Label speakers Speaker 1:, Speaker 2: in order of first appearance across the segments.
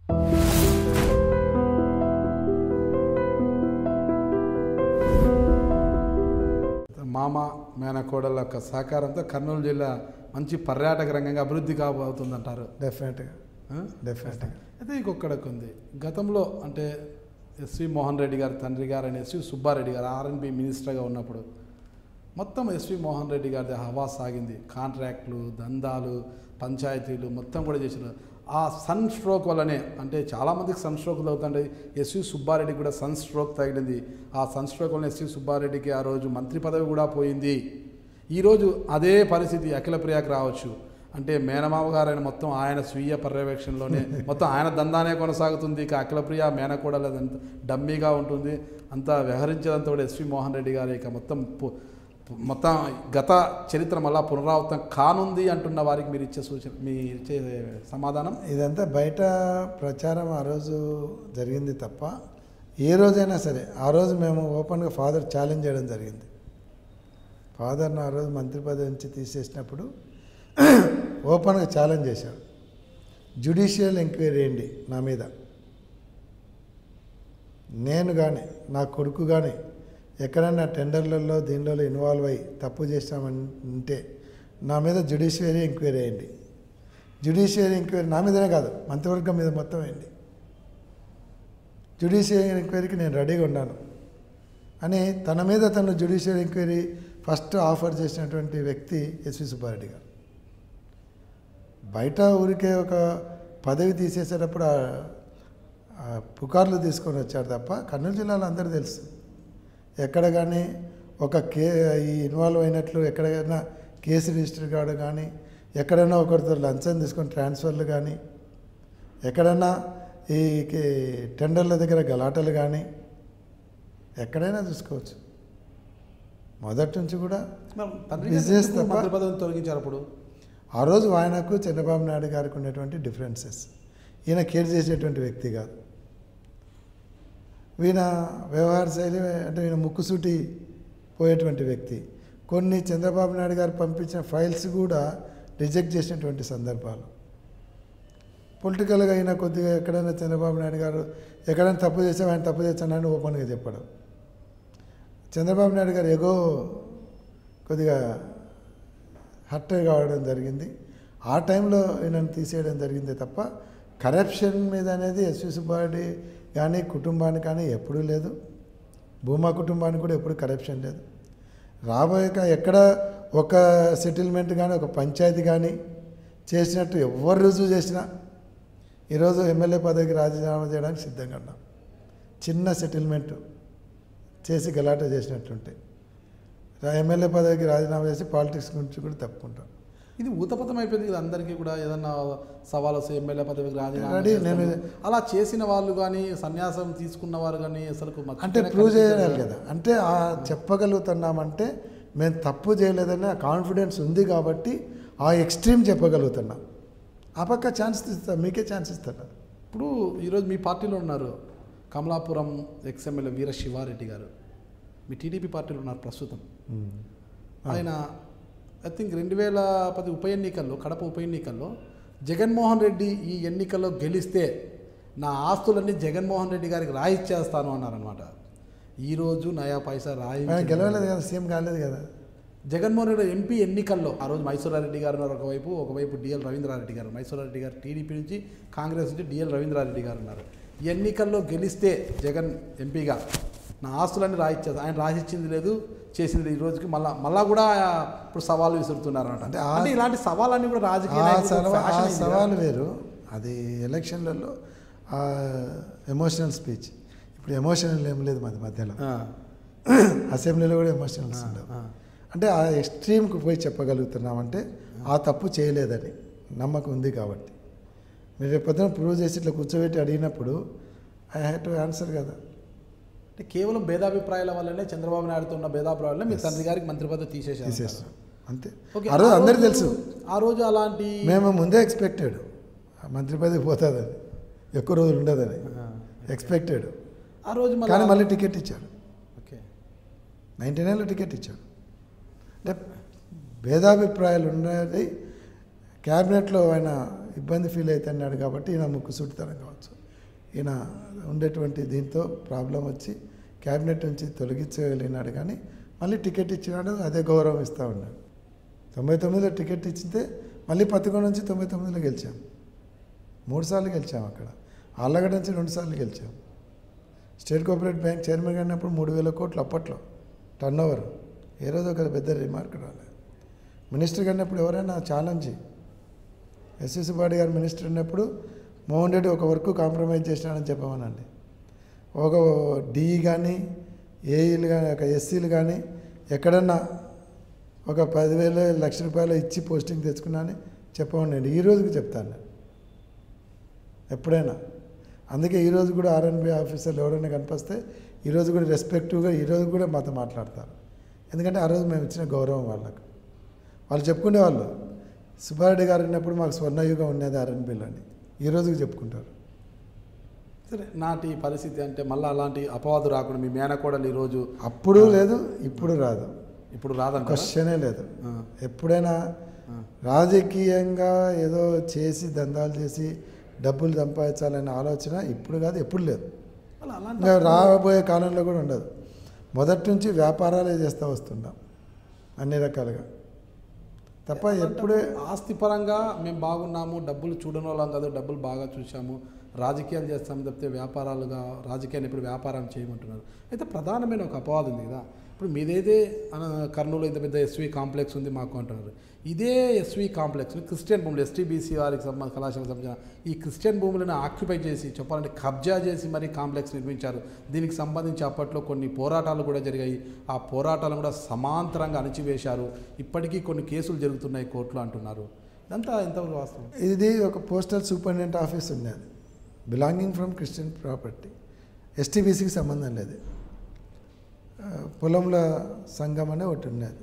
Speaker 1: మామ మేనకోడల యొక్క సహకారంతో కర్నూలు జిల్లా మంచి పర్యాటక రంగంగా అభివృద్ధి కాబోతుందంటారు
Speaker 2: డెఫినెట్గా
Speaker 1: ఆ?
Speaker 2: డెఫినెట్గా
Speaker 1: అయితే ఇంకొకటి ఉంది గతంలో అంటే ఎస్వి మోహన్ రెడ్డి గారి తండ్రి గారు అని ఎస్వి సుబ్బారెడ్డి గారు ఆర్ఎన్బి మినిస్టర్గా ఉన్నప్పుడు మొత్తం ఎస్వి మోహన్ రెడ్డి గారిది హవా సాగింది కాంట్రాక్ట్లు దందాలు పంచాయతీలు మొత్తం కూడా చేసిన ఆ సన్ స్ట్రోక్ వల్లనే అంటే చాలామందికి సన్ స్ట్రోక్ అవుతుంటాయి ఎస్వి సుబ్బారెడ్డి కూడా సన్ స్ట్రోక్ తగిలింది ఆ సన్ స్ట్రోక్ వల్ల ఎస్వి సుబ్బారెడ్డికి ఆ రోజు మంత్రి పదవి కూడా పోయింది ఈరోజు అదే పరిస్థితి అఖిల ప్రియాకి రావచ్చు అంటే మేనమామ గారైన మొత్తం ఆయన స్వీయ పర్యవేక్షణలోనే మొత్తం ఆయన దందానే కొనసాగుతుంది ఇక అఖిలప్రియ మేనకోడల డమ్మీగా ఉంటుంది అంతా వ్యవహరించేదంతా కూడా ఎస్వి మోహన్ రెడ్డి గారి ఇక మొత్తం పు- పు- మొత్తం గత చరిత్ర మళ్ళా పునరావృతం కానుంది అంటున్న వారికి మీరు ఇచ్చే సూచన మీ ఇచ్చే సమాధానం
Speaker 2: ఇదంతా బయట ప్రచారం ఆ రోజు జరిగింది తప్ప ఏ రోజైనా సరే ఆ రోజు మేము ఓపెన్గా ఫాదర్ ఛాలెంజ్ చేయడం జరిగింది ఫాదర్ను ఆ రోజు మంత్రి పదవి నుంచి తీసేసినప్పుడు ఓపెన్గా ఛాలెంజ్ చేశాడు జ్యుడిషియల్ ఎంక్వైరీ వేయండి నా మీద నేను కానీ నా కొడుకు కానీ ఎక్కడైనా టెండర్లలో దీనిలో ఇన్వాల్వ్ అయ్యి తప్పు చేస్తామంటే నా మీద జ్యుడిషియరీ ఎంక్వైరీ వేయండి జ్యుడిషియరీ ఎంక్వైరీ నా మీదనే కాదు మంత్రివర్గం మీద మొత్తం వేయండి జ్యుడిషియరీ ఎంక్వైరీకి నేను రెడీగా ఉన్నాను అని తన మీద తను జ్యుడిషియల్ ఎంక్వైరీ ఫస్ట్ ఆఫర్ చేసినటువంటి వ్యక్తి ఎస్వి సుబ్బారెడ్డి గారు బయట ఊరికే ఒక పదవి తీసేసేటప్పుడు ఆ- ఆ పుకార్లు తీసుకొని వచ్చారు తప్ప కర్నూలు జిల్లాలో అందరూ తెలుసు ఎక్కడ కానీ ఒక కే ఈ ఇన్వాల్వ్ అయినట్లు ఎక్కడైనా కేసు రిజిస్టర్ కావడం కానీ ఎక్కడైనా ఒకరితో లంచం తీసుకొని ట్రాన్స్ఫర్లు కానీ ఎక్కడైనా ఈ కే- టెండర్ల దగ్గర గలాటలు కానీ ఎక్కడైనా చూసుకోవచ్చు మొదటి నుంచి కూడా
Speaker 1: మరి తండ్రి
Speaker 2: Business
Speaker 1: గారు ఎందుకు
Speaker 2: తప్ప-
Speaker 1: మంత్రి పదవిని తొలగించారు అప్పుడు
Speaker 2: ఆ రోజు ఆయనకు చంద్రబాబు నాయుడు గారికి ఉన్నటువంటి డిఫరెన్సెస్ ఈయన కేర్ చేసేటువంటి వ్యక్తి కాదు ఈయన వ్యవహార శైలి అంటే ఈయన ముక్కుసూటి పోయేటువంటి వ్యక్తి కొన్ని చంద్రబాబు నాయుడు గారు పంపించిన ఫైల్స్ కూడా రిజెక్ట్ చేసినటువంటి సందర్భాలు పొలిటికల్గా అయినా కొద్దిగా ఎక్కడైనా చంద్రబాబు నాయుడు గారు ఎక్కడైనా తప్పు చేసాం ఆయన తప్పు చేశానని ఓపెన్గా చెప్పడం చంద్రబాబు నాయుడు గారు ఎగో కొద్దిగా హర్ట్ కావడం జరిగింది ఆ టైంలో ఈయనను తీసేయడం జరిగింది తప్ప కరప్షన్ మీద అనేది ఎస్వి సుబ్బారెడ్డి కానీ కుటుంబానికి కానీ ఎప్పుడూ లేదు భూమా కుటుంబానికి కూడా ఎప్పుడు కరప్షన్ లేదు రాబోయే కా- ఎక్కడ ఒక సెటిల్మెంట్ కానీ ఒక పంచాయతీ కానీ చేసినట్టు ఎవరు రుజువు చేసినా ఈరోజు ఎమ్మెల్యే పదవికి రాజీనామా చేయడానికి సిద్ధంగా ఉన్నాం చిన్న సెటిల్మెంట్ చేసి గలాట చేసినట్టుంటే రా- ఎమ్మెల్యే పదవికి రాజీనామా చేసి పాలిటిక్స్ గురించి కూడా తప్పుకుంటాం
Speaker 1: ఇది ఊతపతం అయిపోయింది కదా అందరికీ కూడా ఏదన్నా సవాల్ వస్తే ఎమ్మెల్యే పదవికి రాజీనామా
Speaker 2: రెడీ,
Speaker 1: చేస్తాము.
Speaker 2: నేను-
Speaker 1: అలా చేసిన వాళ్ళు కానీ సన్యాసం తీసుకున్న వారు కానీ అసలు
Speaker 2: అంటే ప్రూవ్ చేయాలి కదా అంటే ఆ చెప్పగలుగుతున్నామంటే మేము తప్పు చేయలేదని ఆ కాన్ఫిడెన్స్ ఉంది కాబట్టి ఆ ఎక్స్ట్రీమ్ చెప్పగలుగుతున్నాం ఆ పక్క ఛాన్స్ ఇస్తాం మీకే ఛాన్స్ ఇస్తాను
Speaker 1: ఇప్పుడు ఈరోజు మీ పార్టీలో ఉన్నారు కమలాపురం ఎక్స్ ఎమ్మెల్యే వీర శివారెడ్డి గారు మీ టీడీపీ పార్టీలో ఉన్నారు ప్రస్తుతం ఆయన ఐ థింక్ రెండు వేల పది ఉప ఎన్నికల్లో కడప ఉప ఎన్నికల్లో జగన్మోహన్ రెడ్డి ఈ ఎన్నికల్లో గెలిస్తే నా ఆస్తులన్నీ జగన్మోహన్ రెడ్డి గారికి రాయిచ్చేస్తాను అన్నారనమాట ఈరోజు నయా పైసా రాయి
Speaker 2: ఆయన గెలవలేదు కదా సీఎం కాలేదు కదా
Speaker 1: జగన్మోహన్ రెడ్డి ఎంపీ ఎన్నికల్లో ఆ రోజు మైసూరారెడ్డి గారు ఉన్నారు ఒకవైపు ఒకవైపు డిఎల్ రవీంద్రారెడ్డి గారు మైసూరారెడ్డి గారు టీడీపీ నుంచి కాంగ్రెస్ నుంచి డిఎల్ రవీంద్రారెడ్డి గారు ఉన్నారు ఈ ఎన్నికల్లో గెలిస్తే జగన్ ఎంపీగా నా ఆస్తులన్నీ రాయిచ్చేది ఆయన రాసిచ్చింది లేదు చేసింది లేదు. ఈ రోజుకి మళ్ళా మళ్ళా కూడా ఇప్పుడు సవాలు విసురుతున్నారు
Speaker 2: అంటే
Speaker 1: అంటే
Speaker 2: ఆ-
Speaker 1: అంటే ఇలాంటి సవాలన్నీ కూడా రాజకీయ
Speaker 2: ఆ
Speaker 1: నాయకులకు
Speaker 2: సవా- ఆ
Speaker 1: fashion అయింది కదా.
Speaker 2: సవాలు వేరు అది ఎలక్షన్లలో ఎమోషనల్ స్పీచ్ ఇప్పుడు ఎమోషనల్ ఏం లేదు మాది మధ్యలో
Speaker 1: ఆ,
Speaker 2: అసెంబ్లీలో కూడా ఎమోషనల్స్ ఉండవు
Speaker 1: ఆ.
Speaker 2: అంటే ఆ ఎక్స్ట్రీమ్కి పోయి చెప్పగలుగుతున్నామంటే ఆ తప్పు చేయలేదని నమ్మకం ఉంది కాబట్టి మీరు రేపు పొద్దున ప్రూవ్ చేసి ఇట్లా కూర్చోబెట్టి అడిగినప్పుడు ఐ హ్యావ్ టు ఆన్సర్ కదా
Speaker 1: అంటే కేవలం భేదాభిప్రాయాల వల్లనే చంద్రబాబు నాయుడుతో ఉన్న భేదాభిప్రాయాల వల్ల మీ తండ్రి గారికి మంత్రి పదవి తీసేసారు
Speaker 2: తీసేస్తాం అంతే
Speaker 1: ఓకే,
Speaker 2: ఆ రోజు
Speaker 1: ఆ
Speaker 2: అందరికీ
Speaker 1: రోజు-
Speaker 2: తెలుసు
Speaker 1: ఆ రోజు అలాంటి
Speaker 2: మేము ముందే ఎక్స్పెక్టెడ్ మంత్రి పదవి పోతుందని ఎక్కువ రోజులు ఉండదని ఎక్స్పెక్టెడ్
Speaker 1: ఆ రోజు
Speaker 2: కానీ
Speaker 1: మళ్ళీ
Speaker 2: మళ్ళీ టికెట్ ఇచ్చాడు
Speaker 1: ఓకే
Speaker 2: నైంటీ నైన్లో టికెట్ ఇచ్చాడు అంటే భేదాభిప్రాయాలు ఉన్నది క్యాబినెట్లో ఆయన ఇబ్బంది ఫీల్ అవుతున్నాడు కాబట్టి ఈయన ముక్కు సుట్టుతనం కావచ్చు ఈయన ఉండేటువంటి దీంతో ప్రాబ్లం వచ్చి క్యాబినెట్ నుంచి తొలగించగలిగినాడు కానీ మళ్ళీ టికెట్ ఇచ్చినాడు అదే గౌరవం ఇస్తూ ఉన్నాడు తొంభై తొమ్మిదిలో టికెట్ ఇచ్చితే మళ్ళీ పదకొండు నుంచి తొంభై తొమ్మిదిలో గెలిచాం మూడు సార్లు గెలిచాం అక్కడ ఆళ్ళగడ్డ నుంచి రెండు సార్లు గెలిచాం స్టేట్ కోఆపరేటివ్ బ్యాంక్ చైర్మన్ అయినప్పుడు మూడు వేల కోట్లు అప్పట్లో టర్న్ ఓవర్ ఏ రోజు ఒక పెద్ద రిమార్క్ రాలేదు మినిస్టర్ అన్నప్పుడు ఎవరైనా ఛాలెంజ్ ఎస్సీ సుబ్బారెడ్డి గారు మినిస్టర్ ఉన్నప్పుడు మోహన్ రెడ్డి ఒక వర్క్ కాంప్రమైజ్ చేసినాడని చెప్పమనండి ఒక డిఈ కానీ ఏఈలు కానీ ఒక ఎస్సీలు కానీ ఎక్కడన్నా ఒక పదివేల లక్ష రూపాయలు ఇచ్చి పోస్టింగ్ తెచ్చుకున్నా అని చెప్పమనండి ఈ రోజుకి చెప్తాను నేను ఎప్పుడైనా అందుకే ఈరోజు కూడా ఆర్ఎన్బి ఆఫీసర్లు ఎవరైనా కనిపిస్తే ఈరోజు కూడా రెస్పెక్టివ్గా ఈరోజు కూడా మాతో మాట్లాడతారు ఎందుకంటే ఆ రోజు మేము ఇచ్చిన గౌరవం వాళ్ళకు వాళ్ళు చెప్పుకునేవాళ్ళు సుబ్బారెడ్డి గారు ఉన్నప్పుడు మాకు స్వర్ణయుగం ఉన్నది ఆర్ఎన్బిలో అని ఈ రోజుకి చెప్పుకుంటారు
Speaker 1: సరే నాటి పరిస్థితి అంటే మళ్ళీ అలాంటి అపవాదు రాకుండా మీ మేనకోడలు ఈరోజు
Speaker 2: అప్పుడు లేదు ఇప్పుడు రాదు
Speaker 1: ఇప్పుడు రాదంట
Speaker 2: క్వశ్చనే లేదు ఎప్పుడైనా రాజకీయంగా ఏదో చేసి దందాలు చేసి డబ్బులు సంపాదించాలనే ఆలోచన ఇప్పుడు కాదు ఎప్పుడు లేదు
Speaker 1: మళ్ళీ అలాంటి
Speaker 2: ఇంకా రాబోయే కాలంలో కూడా ఉండదు మొదటి నుంచి వ్యాపారాలే చేస్తూ వస్తున్నాం అన్ని రకాలుగా తప్ప ఎప్పుడే
Speaker 1: ఆస్తి పరంగా మేము బాగున్నాము డబ్బులు చూడని వాళ్ళం కాదు డబ్బులు బాగా చూసాము రాజకీయాలు చేస్తాము తప్పితే వ్యాపారాలుగా రాజకీయాన్ని ఇప్పుడు వ్యాపారం చేయమంటున్నారు అయితే ప్రధానమైన ఒక అపవాదం ఉంది కదా ఇప్పుడు మీదేదే అన కర్నూలు ఇంత పెద్ద ఎస్వి కాంప్లెక్స్ ఉంది మాకు అంటున్నారు ఇదే ఎస్వి కాంప్లెక్స్ క్రిస్టియన్ భూములు ఎస్టీబీసీ వారికి సంబంధ కళాశాలకు సంబంధించిన ఈ క్రిస్టియన్ భూములను ఆక్యుపై చేసి చెప్పాలంటే కబ్జా చేసి మరి కాంప్లెక్స్ నిర్మించారు దీనికి సంబంధించి అప్పట్లో కొన్ని పోరాటాలు కూడా జరిగాయి ఆ పోరాటాలను కూడా సమాంతరంగా అణిచివేశారు ఇప్పటికీ కొన్ని కేసులు జరుగుతున్నాయి కోర్టులో అంటున్నారు ఇదంతా ఎంతవరకు వాస్తవం
Speaker 2: ఇది ఒక పోస్టల్ సూపరింటెండెంట్ ఆఫీస్ ఉన్నది బిలాంగింగ్ ఫ్రమ్ క్రిస్టియన్ ప్రాపర్టీ ఎస్టీబీసీకి సంబంధం లేదు ఆ, పొలంల సంఘం అనే ఒకటి ఉన్నది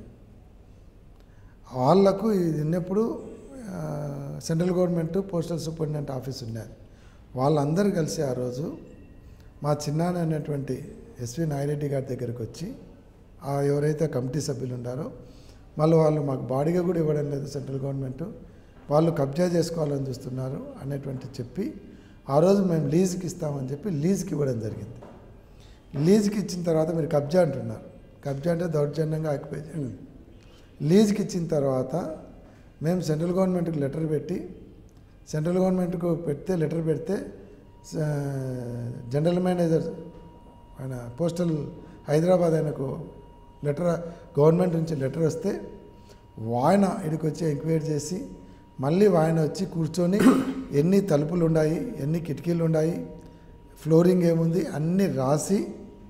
Speaker 2: వాళ్లకు ఇది ఉన్నప్పుడు ఆ, central government postal superintendent office ఉన్నది వాళ్ళందరూ కలిసి ఆ రోజు మా చిన్నాన్న అనేటువంటి ఎస్వి నాగిరెడ్డి గారి దగ్గరికి వచ్చి ఆ ఎవరైతే కమిటీ సభ్యులు ఉన్నారో మళ్ళీ వాళ్ళు మాకు బాడీగా కూడా ఇవ్వడం లేదు సెంట్రల్ గవర్నమెంట్ వాళ్ళు కబ్జా చేసుకోవాలని చూస్తున్నారు అనేటువంటి చెప్పి ఆ రోజు మేము లీజుకి ఇస్తామని చెప్పి లీజుకి ఇవ్వడం జరిగింది లీజుకి ఇచ్చిన తర్వాత మీరు కబ్జా అంటున్నారు కబ్జా అంటే దౌర్జన్యంగా ఆక్యుపై చేయడం లీజుకి ఇచ్చిన తర్వాత మేము సెంట్రల్ గవర్నమెంట్కి లెటర్ పెట్టి సెంట్రల్ గవర్నమెంట్కు పెడితే లెటర్ పెడితే స- జనరల్ మేనేజర్ ఆయన పోస్టల్ హైదరాబాద్ ఆయనకు లెటర్ గవర్నమెంట్ నుంచి లెటర్ వస్తే ఆయన ఇక్కడికి వచ్చి ఎంక్వైరీ చేసి మళ్ళీ ఆయన వచ్చి కూర్చొని ఎన్ని తలుపులు ఉన్నాయి ఎన్ని కిటికీలు ఉన్నాయి ఫ్లోరింగ్ ఏముంది అన్నీ రాసి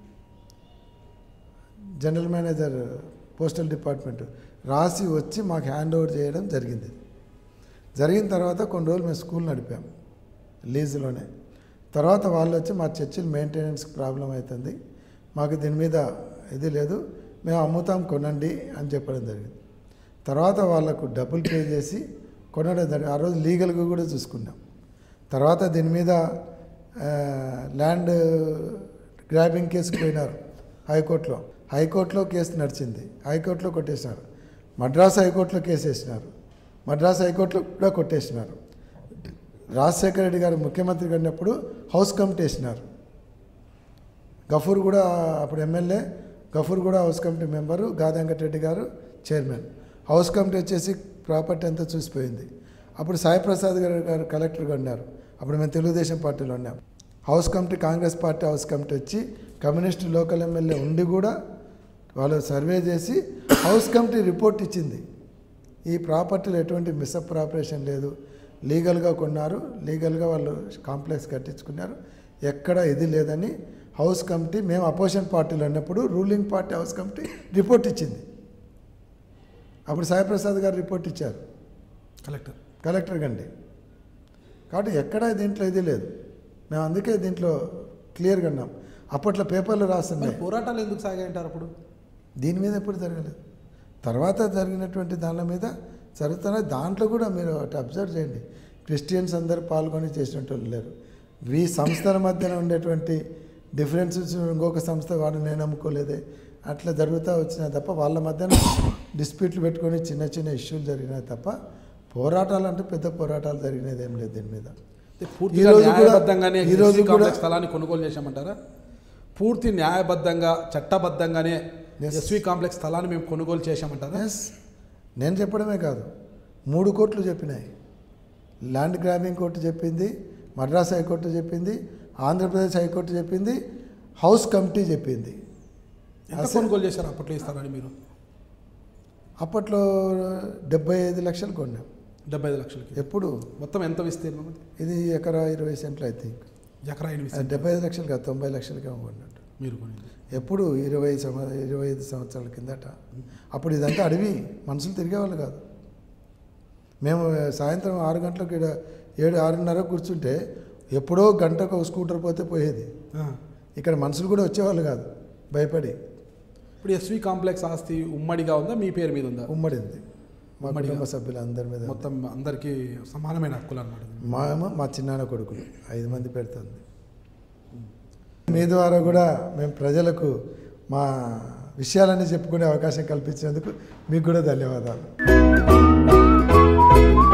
Speaker 2: జనరల్ మేనేజర్ పోస్టల్ డిపార్ట్మెంట్ రాసి వచ్చి మాకు హ్యాండ్ ఓవర్ చేయడం జరిగింది జరిగిన తర్వాత కొన్ని రోజులు మేము స్కూల్ నడిపాం లీజులోనే తర్వాత వాళ్ళు వచ్చి మా చర్చిల్ మెయింటెనెన్స్ ప్రాబ్లం అవుతుంది మాకు దీని మీద ఇది లేదు మేము అమ్ముతాం కొనండి అని చెప్పడం జరిగింది తర్వాత వాళ్ళకు డబ్బులు పే చేసి కొనడం జరిగింది ఆ రోజు లీగల్గా కూడా చూసుకున్నాం తర్వాత దీని మీద ఆ, ల్యాండ్ గ్రాబింగ్ కేసుకు పోయినారు హైకోర్టులో హైకోర్టులో కేసు నడిచింది హైకోర్టులో కొట్టేసినారు మద్రాసు హైకోర్టులో కేసు వేసినారు మద్రాసు హైకోర్టులో కూడా కొట్టేసినారు రాజశేఖర రెడ్డి గారు ముఖ్యమంత్రి ఉన్నప్పుడు హౌస్ కమిటీ వేసినారు గఫూర్ కూడా అప్పుడు ఎమ్మెల్యే గఫూర్ కూడా హౌస్ కమిటీ మెంబరు గాదంగట్ గారు చైర్మన్ హౌస్ కమిటీ వచ్చేసి ప్రాపర్టీ అంతా చూసిపోయింది అప్పుడు సాయి ప్రసాద్ గారు గారు కలెక్టర్గా ఉన్నారు అప్పుడు మేము తెలుగుదేశం పార్టీలో ఉన్నాం house committee Congress party house committee వచ్చి కమ్యూనిస్ట్ లోకల్ ఎమ్మెల్యే ఉండి కూడా వాళ్ళు సర్వే చేసి హౌస్ కమిటీ రిపోర్ట్ ఇచ్చింది ఈ ప్రాపర్టీలో ఎటువంటి మిస్అప్రాపరేషన్ లేదు లీగల్గా కొన్నారు లీగల్గా వాళ్ళు కాంప్లెక్స్ కట్టించుకున్నారు ఎక్కడ ఇది లేదని హౌస్ కమిటీ మేము అపోజిషన్ పార్టీలో ఉన్నప్పుడు ruling party house committee report ఇచ్చింది అప్పుడు సాయిప్రసాద్ గారు రిపోర్ట్ ఇచ్చారు
Speaker 1: కలెక్టర్
Speaker 2: కలెక్టర్ గండి కాబట్టి ఎక్కడ దీంట్లో ఇది లేదు మేము అందుకే దీంట్లో క్లియర్గా ఉన్నాం అప్పట్లో పేపర్లు
Speaker 1: మరి
Speaker 2: రాస్తున్నాయి
Speaker 1: పోరాటాలు ఎందుకు సాగాయంటారు అప్పుడు
Speaker 2: దీని మీద ఎప్పుడు జరగలేదు తర్వాత జరిగినటువంటి దాని మీద జరుగుతున్న దాంట్లో కూడా మీరు అటు అబ్జర్వ్ చేయండి క్రిస్టియన్స్ అందరూ పాల్గొని చేసినట్టు వాళ్ళు లేరు ఈ సంస్థల మధ్యన ఉండేటువంటి డిఫరెన్సెస్ ఇంకొక సంస్థ వాడు నేను నమ్ముకోలేదే అట్లా జరుగుతూ వచ్చినా తప్ప వాళ్ళ మధ్యన డిస్ప్యూట్లు పెట్టుకొని చిన్న చిన్న ఇష్యూలు జరిగినాయి తప్ప పోరాటాలు అంటే పెద్ద పోరాటాలు జరిగినది ఏం లేదు దీని మీద
Speaker 1: అంటే పూర్తిగా
Speaker 2: ఈ రోజు కూడా-
Speaker 1: న్యాయబద్ధంగానే
Speaker 2: ఈ రోజు
Speaker 1: ఎస్సీ
Speaker 2: కూడా-
Speaker 1: కాంప్లెక్స్ స్థలాన్ని కొనుగోలు చేశామంటారా పూర్తి న్యాయబద్ధంగా చట్టబద్ధంగానే
Speaker 2: Yes.
Speaker 1: ఎస్వి కాంప్లెక్స్ స్థలాన్ని మేము కొనుగోలు చేశామంటారా
Speaker 2: ఎస్ నేను చెప్పడమే కాదు మూడు కోట్లు చెప్పినాయి ల్యాండ్ గ్రాబింగ్ కోర్టు చెప్పింది మద్రాస్ హైకోర్టు చెప్పింది ఆంధ్రప్రదేశ్ హైకోర్టు చెప్పింది హౌస్ కమిటీ చెప్పింది
Speaker 1: ఎంత
Speaker 2: అసలు-
Speaker 1: కొనుగోలు చేశారు అప్పట్లో ఈ స్థలాన్ని మీరు
Speaker 2: అప్పట్లో డెబ్బై ఐదు లక్షలు కొన్నాం
Speaker 1: డెబ్బై ఐదు లక్షలకి
Speaker 2: ఎప్పుడు
Speaker 1: మొత్తం ఎంత విస్తీర్ణం అది?
Speaker 2: ఇది ఎకరా ఇరవై సెంట్లు ఐ థింక్
Speaker 1: ఎకరా ఎనిమిది
Speaker 2: అది డెబ్బై ఐదు లక్షలు కాదు తొంభై లక్షలకే కొన్నట్టు
Speaker 1: మీరు కొనింది
Speaker 2: ఎప్పుడు ఇరవై సంవ ఇరవై ఐదు సంవత్సరాల కిందట అప్పుడు ఇదంతా అడవి మనుషులు తిరిగేవాళ్ళు కాదు మేము సాయంత్రం ఆరు గంటలకు ఈడ ఏడు ఆరున్నర కూర్చుంటే ఎప్పుడో గంటకు ఒక స్కూటర్ పోతే పోయేది
Speaker 1: ఆ.
Speaker 2: ఇక్కడ మనుషులు కూడా వచ్చేవాళ్ళు కాదు భయపడి
Speaker 1: ఇప్పుడు ఎస్వి కాంప్లెక్స్ ఆస్తి ఉమ్మడిగా ఉందా మీ పేరు మీద ఉందా
Speaker 2: ఉమ్మడింది మా
Speaker 1: ఉమ్మడిగా.
Speaker 2: కుటుంబ సభ్యులందరి మీద
Speaker 1: మొత్తం అందరికీ సమానమైన హక్కులు అనమాట
Speaker 2: మా ఏమో మా చిన్నాన్న కొడుకులు ఐదు మంది పెడుతుంది మీ ద్వారా కూడా మేము ప్రజలకు మా విషయాలన్నీ చెప్పుకునే అవకాశం కల్పించినందుకు మీకు కూడా ధన్యవాదాలు